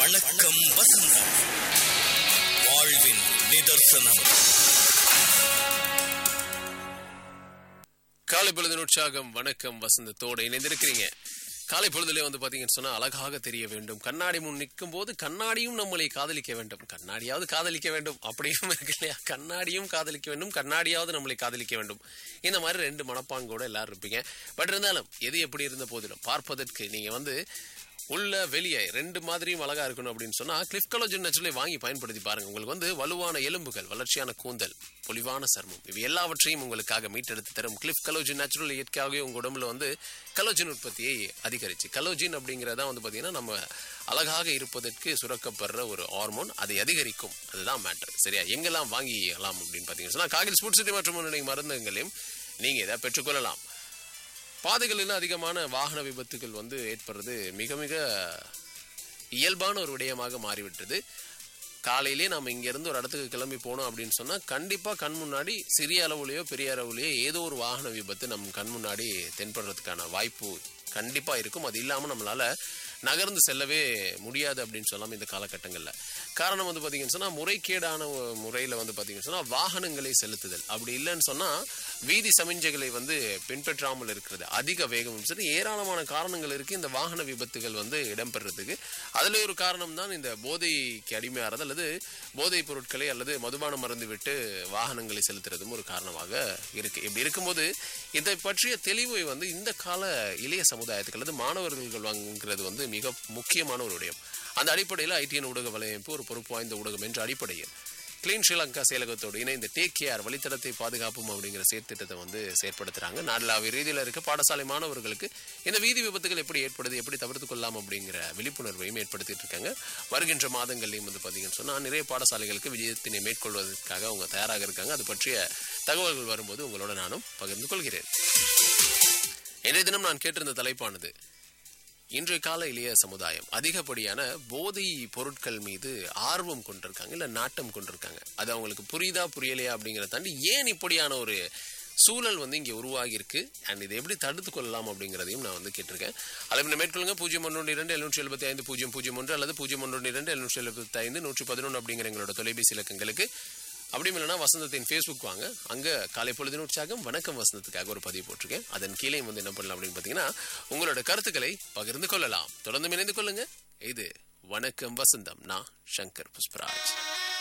வணக்கம் வசந்தம் வாழ்வின் நிதர்சனம் காலை பொழுது உற்சாகம் வணக்கம் வசந்தத்தோட இணைந்திருக்கிறீங்க காலை பொழுதுல வந்து பாத்தீங்கன்னு சொன்னா அழகாக தெரிய வேண்டும் கண்ணாடி முன் நிற்கும் போது கண்ணாடியும் நம்மளை காதலிக்க வேண்டும் கண்ணாடியாவது காதலிக்க வேண்டும் அப்படியும் இருக்கு இல்லையா கண்ணாடியும் காதலிக்க வேண்டும் கண்ணாடியாவது நம்மளை காதலிக்க வேண்டும் இந்த மாதிரி ரெண்டு மனப்பாங்கோட எல்லாரும் இருப்பீங்க பட் இருந்தாலும் எது எப்படி இருந்த போதிலும் பார்ப்பதற்கு நீங்க வந்து உள்ள வெளியே ரெண்டு மாதிரியும் அழகா இருக்கணும் அப்படின்னு சொன்னா கிளிஃப் கலோஜன் நேச்சுரலை வாங்கி பயன்படுத்தி பாருங்க உங்களுக்கு வந்து வலுவான எலும்புகள் வளர்ச்சியான கூந்தல் பொலிவான சர்மம் இவை எல்லாவற்றையும் உங்களுக்காக மீட்டெடுத்து தரும் கிளிஃப் கலோஜின் நேச்சுரல் இயற்கையாகவே உங்க உடம்புல வந்து கலோஜின் உற்பத்தியை அதிகரிச்சு கலோஜின் அப்படிங்கறதா வந்து பாத்தீங்கன்னா நம்ம அழகாக இருப்பதற்கு சுரக்கப்படுற ஒரு ஹார்மோன் அதை அதிகரிக்கும் அதுதான் மேட்டர் சரியா எங்கெல்லாம் வாங்கிக்கலாம் அப்படின்னு பாத்தீங்கன்னா சொன்னா காகில் ஸ்போர்ட்ஸ் சிட்டி மற்றும் முன்னணி மருந்துகளையும் நீங்க இதை பெற்றுக்கொள்ளலாம் பாதைகளில் அதிகமான வாகன விபத்துகள் வந்து ஏற்படுறது மிக மிக இயல்பான ஒரு விடயமாக மாறிவிட்டது காலையிலே நம்ம இங்கேருந்து ஒரு இடத்துக்கு கிளம்பி போனோம் அப்படின்னு சொன்னால் கண்டிப்பாக கண் முன்னாடி சிறிய அளவுலையோ பெரிய அளவுலையோ ஏதோ ஒரு வாகன விபத்து நம்ம கண் முன்னாடி தென்படுறதுக்கான வாய்ப்பு கண்டிப்பாக இருக்கும் அது இல்லாமல் நம்மளால் நகர்ந்து செல்லவே முடியாது அப்படின்னு சொல்லாமல் இந்த காலகட்டங்களில் காரணம் வந்து பார்த்தீங்கன்னு சொன்னால் முறைகேடான முறையில் வந்து பார்த்தீங்கன்னு சொன்னால் வாகனங்களை செலுத்துதல் அப்படி இல்லைன்னு சொன்னால் வீதி சமிஞ்சைகளை வந்து பின்பற்றாமல் இருக்கிறது அதிக வேகமும் சரி ஏராளமான காரணங்கள் இருக்குது இந்த வாகன விபத்துகள் வந்து இடம்பெறதுக்கு அதில் ஒரு காரணம் தான் இந்த போதைக்கு அடிமையாகிறது அல்லது போதைப் பொருட்களை அல்லது மதுபானம் மருந்து விட்டு வாகனங்களை செலுத்துறதும் ஒரு காரணமாக இருக்கு இப்படி இருக்கும்போது இதை பற்றிய தெளிவை வந்து இந்த கால இளைய சமுதாயத்துக்கு அல்லது மாணவர்கள் வாங்குறது வந்து மிக முக்கியமான ஒரு விடயம் அந்த அடிப்படையில் ஐடிஎன் ஊடக வலையமைப்பு ஒரு பொறுப்பு வாய்ந்த ஊடகம் என்ற அடிப்படையில் கிளீன் ஸ்ரீலங்கா செயலகத்தோடு இணைந்து டேக் கேர் வழித்தடத்தை பாதுகாப்பும் அப்படிங்கிற செயற்திட்டத்தை வந்து செயற்படுத்துறாங்க நாடளாவிய ரீதியில் இருக்க பாடசாலை மாணவர்களுக்கு இந்த வீதி விபத்துகள் எப்படி ஏற்படுது எப்படி தவிர்த்து கொள்ளலாம் அப்படிங்கிற விழிப்புணர்வையும் ஏற்படுத்திட்டு இருக்காங்க வருகின்ற மாதங்கள்லையும் வந்து பார்த்தீங்கன்னு சொன்னால் நிறைய பாடசாலைகளுக்கு விஜயத்தினை மேற்கொள்வதற்காக அவங்க தயாராக இருக்காங்க அது பற்றிய தகவல்கள் வரும்போது உங்களோட நானும் பகிர்ந்து கொள்கிறேன் இன்றைய தினம் நான் கேட்டிருந்த தலைப்பானது இன்றைய கால இளைய சமுதாயம் அதிகப்படியான போதை பொருட்கள் மீது ஆர்வம் கொண்டிருக்காங்க இல்ல நாட்டம் கொண்டிருக்காங்க அது அவங்களுக்கு புரியுதா புரியலையா அப்படிங்கிறத தாண்டி ஏன் இப்படியான ஒரு சூழல் வந்து இங்கே உருவாகி இருக்கு அண்ட் இதை எப்படி தடுத்து கொள்ளலாம் அப்படிங்கிறதையும் நான் வந்து கேட்டிருக்கேன் அளவில் மேற்கொள்ளுங்க பூஜ்ஜியம் ஒன்று இரண்டு எழுநூற்றி எழுபத்தி ஐந்து பூஜ்ஜியம் பூஜ்ஜியம் ஒன்று அல்லது பூஜ்ஜியம் ஒன்று இரண்டு எழுநூற்றி எழுபத்தி ஐந்து நூற்றி பதினொன்று அப்படிங்கிற எங்களோட தொலைபேசி இலக்கங்களுக்கு அப்படியும் இல்லைனா வசந்தத்தின் ஃபேஸ்புக் வாங்க அங்கே காலை பொழுதின் உற்சாகம் வணக்கம் வசந்தத்துக்காக ஒரு பதிவு போட்டிருக்கேன் அதன் கீழே வந்து என்ன பண்ணலாம் அப்படின்னு பார்த்தீங்கன்னா உங்களோட கருத்துக்களை பகிர்ந்து கொள்ளலாம் தொடர்ந்து இணைந்து கொள்ளுங்க இது வணக்கம் வசந்தம் நான் சங்கர் புஷ்பராஜ்